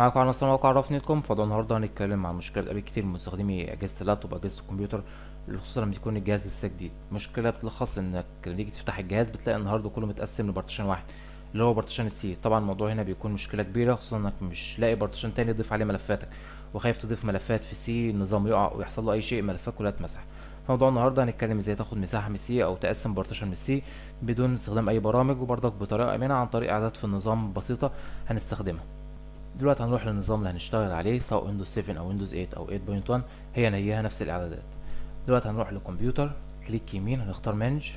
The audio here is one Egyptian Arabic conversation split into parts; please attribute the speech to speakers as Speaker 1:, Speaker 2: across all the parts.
Speaker 1: معاكم على نفس الموقع عرفني لكم فضل النهارده هنتكلم عن مشكله بتقابل كتير من مستخدمي اجهزه اللابتوب واجهزه الكمبيوتر خصوصا لما يكون الجهاز لسه جديد مشكله بتلخص انك لما تيجي تفتح الجهاز بتلاقي النهارده كله متقسم لبارتيشن واحد اللي هو بارتيشن السي طبعا الموضوع هنا بيكون مشكله كبيره خصوصا انك مش لاقي بارتيشن تاني تضيف عليه ملفاتك وخايف تضيف ملفات في سي النظام يقع ويحصل له اي شيء ملفات كلها تمسح فموضوع النهارده هنتكلم ازاي تاخد مساحه من السي او تقسم بارتيشن من السي بدون استخدام اي برامج وبرضك بطريقه امنه عن طريق اعداد في النظام بسيطه هنستخدمها دلوقتي هنروح للنظام اللي هنشتغل عليه سواء ويندوز 7 او ويندوز 8 او 8.1 هي هي نفس الاعدادات دلوقتي هنروح للكمبيوتر كليك يمين هنختار مانج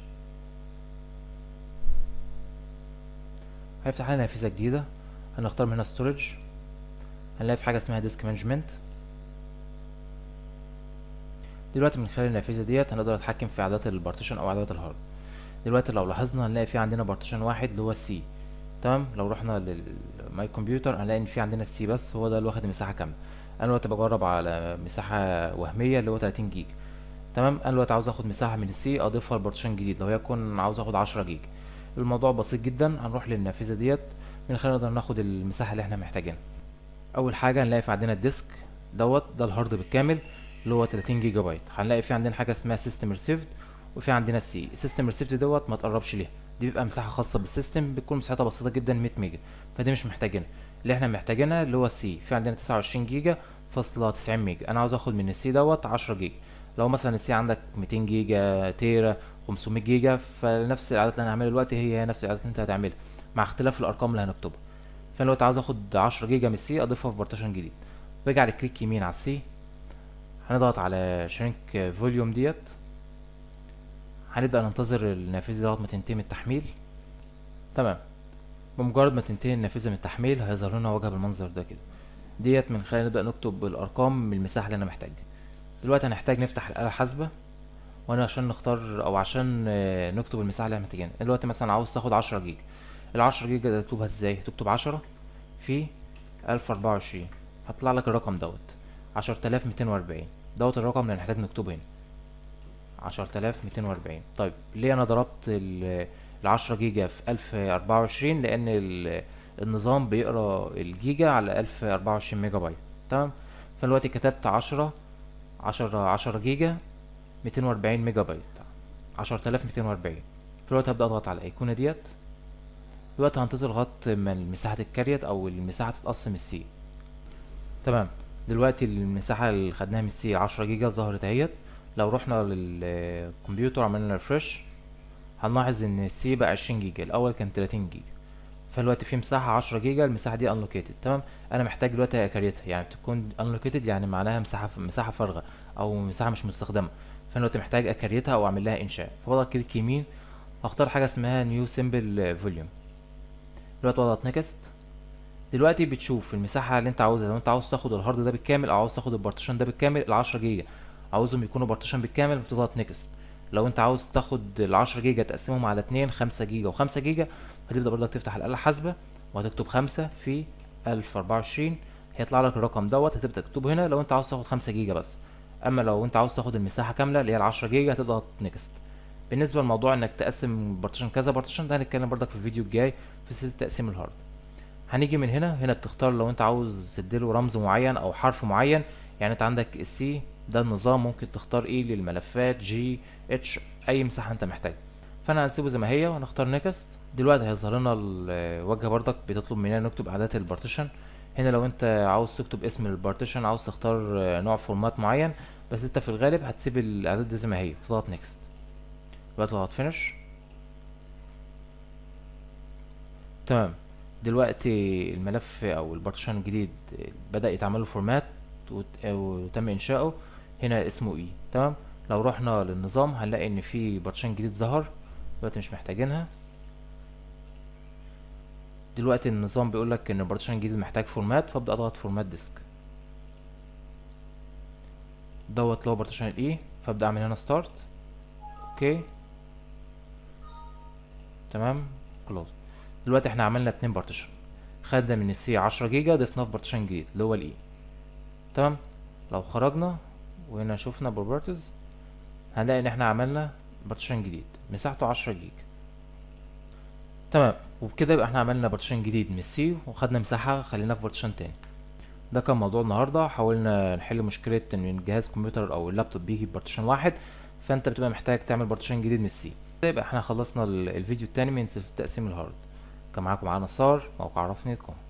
Speaker 1: هيفتح لنا نافذه جديده هنختار من هنا ستورج هنلاقي في حاجه اسمها ديسك مانجمنت دلوقتي من خلال النافذه ديت هنقدر نتحكم في اعدادات البارتيشن او اعدادات الهارد دلوقتي لو لاحظنا هنلاقي في عندنا بارتيشن واحد اللي هو السي تمام لو رحنا للماي كمبيوتر هنلاقي ان في عندنا السي بس هو ده اللي واخد المساحه كامله انا دلوقتي بجرب على مساحه وهميه اللي هو 30 جيجا تمام انا دلوقتي عاوز اخد مساحه من السي اضيفها لبارتيشن جديد لو يكون عاوز اخد 10 جيجا الموضوع بسيط جدا هنروح للنافذه ديت من خلال نقدر ناخد المساحه اللي احنا محتاجينها اول حاجه هنلاقي في عندنا الديسك دوت ده الهارد بالكامل اللي هو 30 جيجا بايت هنلاقي في عندنا حاجه اسمها سيستم ريسيفد وفي عندنا السي السيستم ريسيفد دوت ما تقربش ليها دي بيبقى مساحه خاصه بالسيستم بتكون مساحتها بسيطه جدا 100 ميجا فدي مش محتاجينها اللي احنا محتاجينها اللي هو السي في عندنا 29 جيجا فاصلة 90 ميجا انا عاوز اخد من السي دوت 10 جيجا لو مثلا السي عندك 200 جيجا تيرا 500 جيجا فنفس العدد اللي انا هعملها دلوقتي هي نفس العدد اللي انت هتعملها مع اختلاف الارقام اللي هنكتبها فانا دلوقتي عاوز اخد 10 جيجا من السي اضيفها في بارتيشن جديد باجي على كليك يمين على السي هنضغط على شرينك فوليوم ديت هنبدأ ننتظر النافذة لغاية ما تنتهي من التحميل تمام بمجرد ما تنتهي النافذة من التحميل هيظهر لنا واجهة بالمنظر ده كده ديت من خلال نبدأ نكتب الأرقام من المساحة اللي أنا محتاجها دلوقتي هنحتاج نفتح الآلة الحاسبة وأنا عشان نختار أو عشان نكتب المساحة اللي احنا محتاجينها دلوقتي مثلا عاوز تاخد عشرة جيجا العشرة جيجا ده تكتبها ازاي تكتب عشرة في ألف أربعة وعشرين هطلع لك الرقم دوت عشرة آلاف ميتين وأربعين دوت الرقم اللي هنحتاج نكتبه هنا عشرة آلاف ميتين وأربعين طيب ليه أنا ضربت العشرة جيجا في ألف أربعة وعشرين لأن النظام بيقرا الجيجا على ألف أربعة وعشرين ميجا بايت تمام فدلوقتي كتبت عشرة عشرة عشرة جيجا ميتين وأربعين ميجا بايت عشرة آلاف ميتين وأربعين دلوقتي هبدأ أضغط على الأيقونة ديت دلوقتي هنتظر لغاية ما المساحة تتكريت أو المساحة تتقسم السي تمام دلوقتي المساحة اللي خدناها من السي عشرة جيجا ظهرت اهيت لو رحنا للكمبيوتر عملنا ريفرش هنلاحظ ان السي بقى عشرين جيجا الاول كان تلاتين جيجا فدلوقتي في مساحة عشرة جيجا المساحة دي انلوكيتد تمام انا محتاج دلوقتي اكريتها يعني تكون انلوكيتد يعني معناها مساحة مساحة فارغة او مساحة مش مستخدمة فانا دلوقتي محتاج اكريتها او اعمل لها انشاء فبضغط كليك يمين هختار حاجة اسمها نيو سيمبل فوليوم دلوقتي اضغط نيكست دلوقتي بتشوف المساحة اللي انت عاوزها لو انت عاوز تاخد الهارد ده بالكامل او عاوز تاخد البارتيشن ده بالكامل العشرة جيجا عاوزهم يكونوا بارتيشن بالكامل بتضغط نيكست لو انت عاوز تاخد العشرة جيجا تقسمهم على اتنين خمسة جيجا وخمسة جيجا هتبدأ برضك تفتح الآلة الحاسبة وهتكتب خمسة في ألف أربعة وعشرين هيطلع لك الرقم دوت هتبدأ تكتبه هنا لو انت عاوز تاخد خمسة جيجا بس اما لو انت عاوز تاخد المساحة كاملة اللي هي العشرة جيجا هتضغط نيكست بالنسبة لموضوع انك تقسم بارتيشن كذا بارتيشن ده هنتكلم برضك في الفيديو الجاي في سلسلة تقسيم الهارد هنيجي من هنا هنا بتختار لو انت عاوز تديله رمز معين او حرف معين يعني انت عندك السي ده النظام ممكن تختار ايه للملفات جي اتش اي مساحه انت محتاجها فانا هنسيبه زي ما هي وهنختار نيكست دلوقتي هيظهر لنا الواجهه برضك بتطلب مننا نكتب اعداد البارتيشن هنا لو انت عاوز تكتب اسم البارتيشن عاوز تختار نوع فورمات معين بس انت في الغالب هتسيب الاعداد دي زي ما هي تضغط نيكست دلوقتي تضغط فينش تمام دلوقتي الملف او البارتيشن الجديد بدأ يتعمل له فورمات وتم انشاؤه هنا اسمه اي تمام لو رحنا للنظام هنلاقي ان في بارتيشن جديد ظهر دلوقتي مش محتاجينها دلوقتي النظام بيقول لك ان البارتيشن الجديد محتاج فورمات فابدا اضغط فورمات ديسك دوت لو بارتيشن الاي فابدا اعمل هنا ستارت اوكي تمام كلوز دلوقتي احنا عملنا اتنين بارتيشن خدنا من السي عشرة جيجا ضفناه في بارتيشن جديد اللي هو الاي تمام لو خرجنا وهنا شفنا بروبرتيز هنلاقي ان احنا عملنا بارتيشن جديد مساحته عشرة جيجا تمام وبكده يبقى احنا عملنا بارتيشن جديد من السي وخدنا مساحة خليناها في بارتيشن تاني ده كان موضوع النهارده حاولنا نحل مشكله ان الجهاز كمبيوتر او اللابتوب بيجي ببارتيشن واحد فانت بتبقى محتاج تعمل بارتيشن جديد من السي يبقى احنا خلصنا ال- الفيديو التاني من سلسله تقسيم الهارد كان معاكم معانا نصار موقع عرفني كوم